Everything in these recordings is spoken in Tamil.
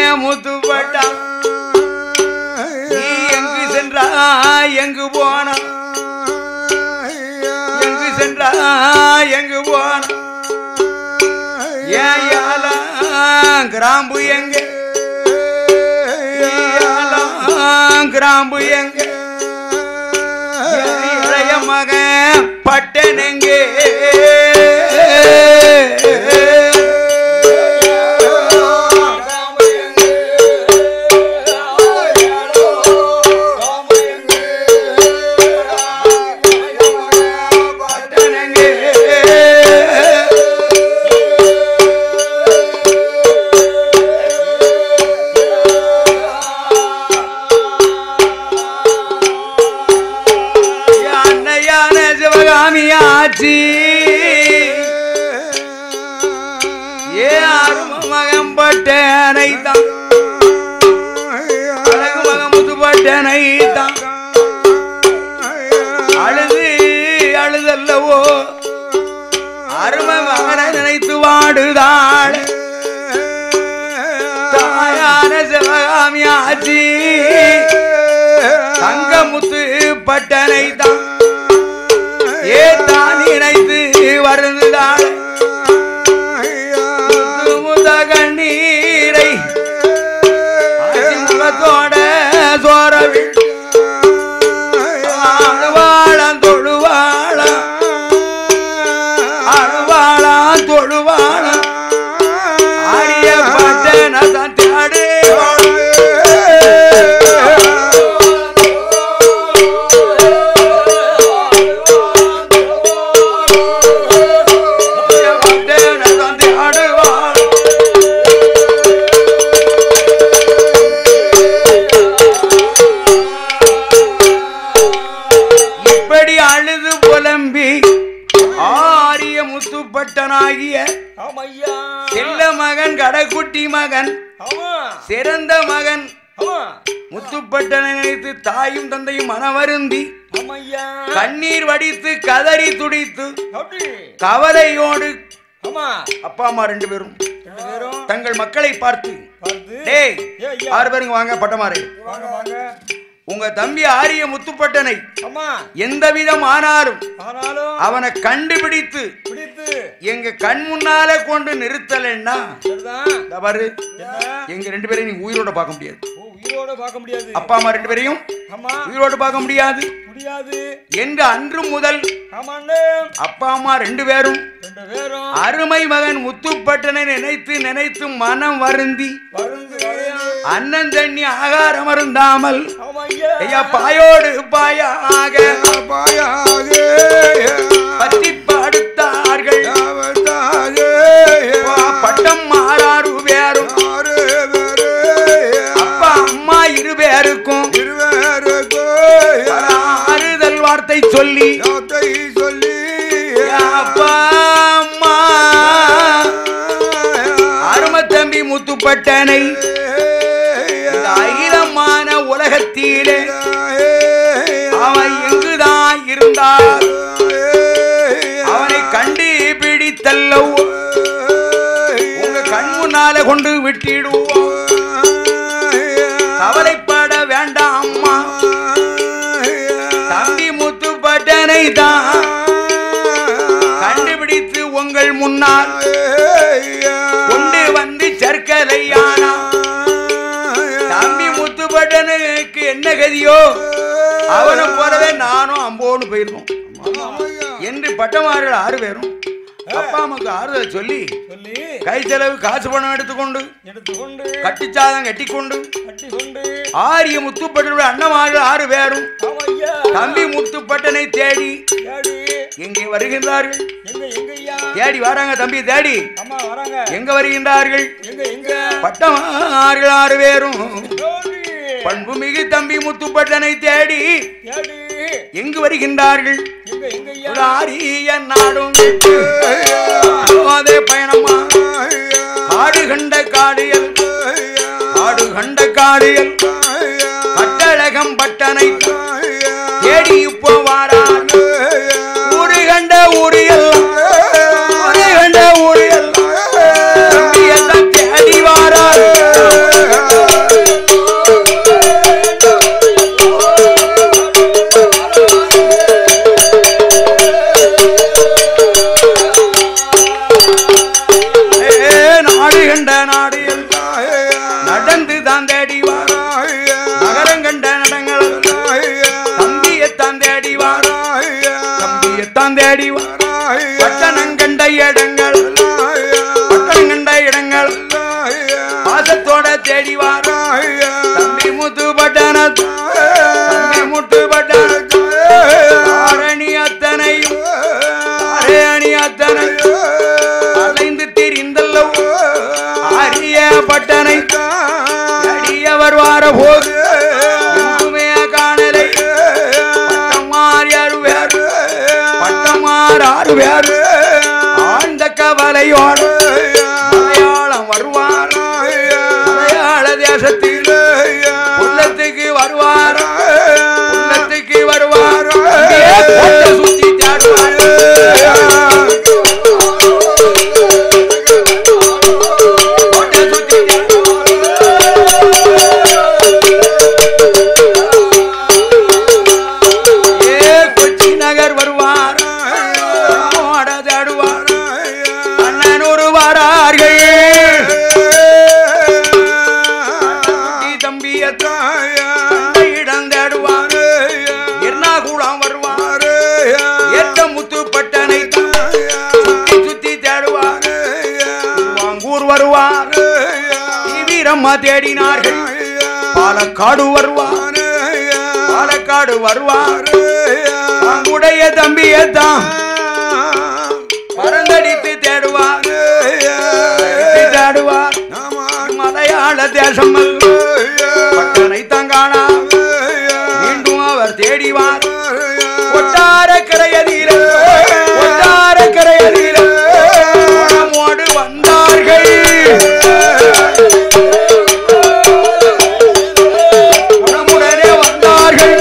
முத்துப்பட்டா நீ எங்கு சென்றாய் எங்கு போனா எங்கு சென்றாய் எங்கு போனா ஏன் யாலாம் கிராம்பு எங்க யாலாம் கிராம்பு எங்க என் இளைய மகன் பட்டனெங்கே பட்டனெங்கே அன்னையான சிவகாமி ஆச்சி ஏ அரும மகம் பட்டனை தான் அழகு மகம் முது பட்டனை தான் அழுது அழுதல்லவோ அரும மகனை நினைத்து வாடுதாள் தாயான சிவகாமி ஆச்சி தங்கமுத்து பட்டனை தான் ஏ தான் நினைத்து வருந்துதாள் முத்து முத கண்ணீரை ஆச்சி முகத்தோட சோரவி அழுவாளம் தொழுவாளம் அழுவாளாம் தொழுவாளாம் ஆரிய பட்டன தான் தேடு பட்டன தான் தேடுவாள் இப்படி அழுது புலம்பி ஆரிய முத்துப்பட்டனாகிய ஆமையா செல்ல மகன் கடைக்குட்டி மகன் ஆமா சிறந்த மகன் ஆமா முத்துப்பட்டனை நினைத்து தாயும் தந்தையும் மனவருந்தி ஆமையா கண்ணீர் வடித்து கதறி துடித்து அப்படி கவலையோடு ஆமா அப்பா அம்மா ரெண்டு பேரும் ரெண்டு பேரும் தங்கள் மக்களை பார்த்து பார்த்து டேய் ஏ ஐயா ஆறு பேருங்க வாங்க பட்டமாரே வாங்க வாங்க உங்க தம்பி ஆரிய முத்துப்பட்டனை ஆமா எந்த விதம் ஆனாலும் ஆனாலும் அவனை கண்டுபிடித்து பிடித்து எங்க கண் முன்னால கொண்டு நிறுத்தலைன்னா சரிதான் இதோ பாரு என்ன எங்க ரெண்டு பேரையும் நீ உயிரோட பார்க்க முடியாது ஓ, உயிரோட பார்க்க முடியாது அப்பா அம்மா ரெண்டு பேரையும் ஆமா உயிரோடு பார்க்க முடியாது முடியாது என்று அன்று முதல் ஆமாண்ணே அப்பா அம்மா ரெண்டு பேரும் ரெண்டு பேரும் அருமை மகன் முத்துப்பட்டனை நினைத்து நினைத்து மனம் வருந்தி வருந்து அண்ணன் தண்ணி ஆகாரம் அருந்தாமல் ஆமா ஐயா ஐயா பாயோடு பாயாக பற்றி படுத்தார்கள் வா, பட்டம் மாறாறு பேரும் அப்பா அம்மா இரு பேருக்கும் ஆறுதல் வார்த்தை சொல்லி அப்பா அம்மா அரும தம்பி முத்துப்பட்டனை இந்த அகிலமான உலகத்திலே அவன் எங்குதான் இருந்தார் அவனை கண்டு பிடித்தல்லவோ உங்க கண் முன்னால கொண்டு விட்டிடுவோம் கவலைப்பட வேண்டாம் அம்மா தம்பி முத்துப்பட்டனை தான் கண்டுபிடித்து உங்கள் முன்னால் கொண்டு வந்து சர்க்கரையானா தம்பி முத்துப்பட்டனுக்கு என்ன கதியோ அவனை போலவே நானும் அம்போன்னு போயிருந்தோம் என்று பட்டமார்கள் ஆறு பேரும் அப்பா அம்மாக்கு ஆறுதல் சொல்லி சொல்லி கை செலவு காசு பணம் எடுத்துக்கொண்டு எடுத்துக்கொண்டு கட்டிச்சாதம் கட்டிக்கொண்டு கட்டி கொண்டு ஆரிய முத்துப்பட்டனுடைய அண்ணமார்கள் ஆறு பேரும் ஆமா ஐயா தம்பி முத்துப்பட்டனை தேடி ஏடி எங்கே வருகின்றார்கள் எங்க எங்க ஐயா தேடி வராங்க தம்பி தேடி அம்மா வராங்க எங்க வருகின்றார்கள் எங்க எங்க பட்டமார்கள் ஆறு பேரும் ஏடி பண்புமிகு தம்பி முத்துப்பட்டனை தேடி ஏடி எங்கு வருகின்றார்கள் எங்க எங்க ஐயா ஒரு ஆரிய நாடும் விட்டு அதே பயணமா காடு கண்ட காடியல் காடு கண்ட காடியல் கட்டழகம் பட்டனை தேடி இப்போ வாரார் ஊரு கண்ட ஊரியல் ஊரு கண்ட ஊரியல் தம்பி எல்லாம் தேடி வாரார் தேடி வா பட்டணம் கண்ட இடங்கள் பட்டணம் கண்ட இடங்கள் பாசத்தோட தேடி வாரா தம்பி முத்து பட்டண தம்பி முத்து பட்டண ஆரணி அத்தனையும் ஆரணி அத்தனையும் அலைந்து திரிந்தல்லவோ அரிய பட்டனை அடியவர் வார போது எங்குமே காணலை பட்டமார் யாரு வேறு பட்டமார் ஆறு வேறு ஆழ்ந்த கவலையோடு மலையாளம் வருவார் மலையாள தேசத்தில் உள்ளத்துக்கு வருவார் உள்ளத்துக்கு வருவார் அங்கே கோட்டை சுத்தி தேடுவார் கோட்டை சுத்தி ஏ கொச்சி நகர் வருவார் ஓட தேடுவார் அண்ணன் ஒரு வாரார்கள் தம்பி இடம் தேடுவார் எர்ணாகுளம் வருவார் ஏற்ற முத்துப்பட்டனை சுத்தி சுத்தி தேடுவார் வாங்கூர் வருவார் வீரம்மா தேடினார்கள் பாலக்காடு வருவார் பாலக்காடு வருவார் உடைய தம்பியத்தான் பறந்தடித்து தேடுவார் அடித்து தேடுவார் மலையாள தேசம் பட்டனை தங்கானா மீண்டும் அவர் தேடிவார் ஒட்டார கரையதில ஒட்டார கரையதில மனமோடு வந்தார்கள் உடனுடனே வந்தார்கள்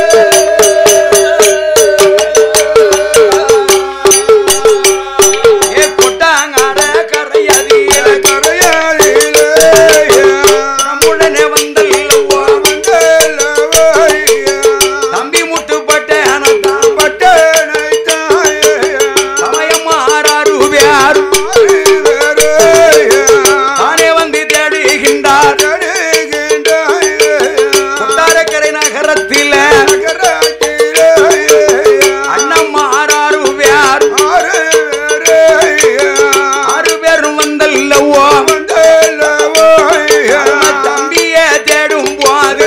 ஏ கொட்டாங்காட கரையதில நம்முடனே வந்தல்லவோ தம்பி முட்டுப்பட்ட சமயம் மாறாரு வேறு தானே வந்து தேடுகின்றார் கொட்டாரக்கரை நகரத்தில் அண்ணன் மாறாரு வேறு ஆறு பேரும் வந்தல்லவோ நம்ம தம்பிய தேடும் போது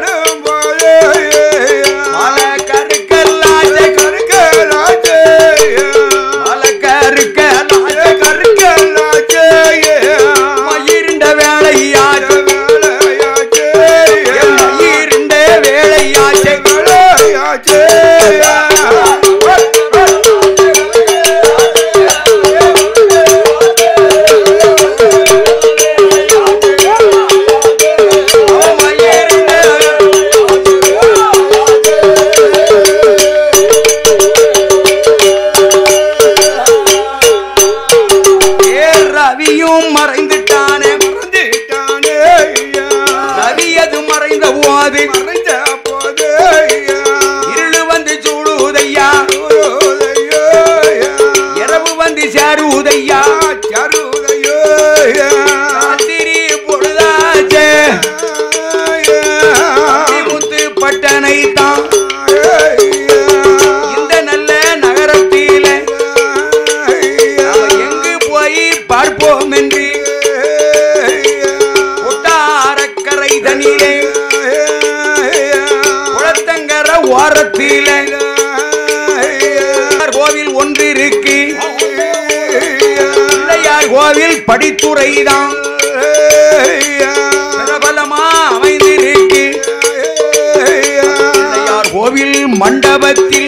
மல கருக்கல்லாச்ச மல கருக்கல்லாச்ச மயிருண்ட வேலையாச்சு மயிருண்ட வேலையாச்சு ஏ ரவியும் மறைந்துட்டானே ரவி அது மறைந்த போது இருளு வந்து சூடுதையா இரவு வந்து சேருதையா ராத்திரி பொழுதாச்சே முத்து பட்டனை தான் இந்த நல்ல நகரத்தில நாம எங்கு போய் பார்ப்போம் என்று கொட்டாரக்கரை தனிலே குளத்தங்கர ஓரத்தில கோவில் ஒன்று இருக்கு பிள்ளையார் கோவில் படித்துறைதான் பிரபலமா அமைந்திருக்கு பிள்ளையார் கோவில் மண்டபத்தில்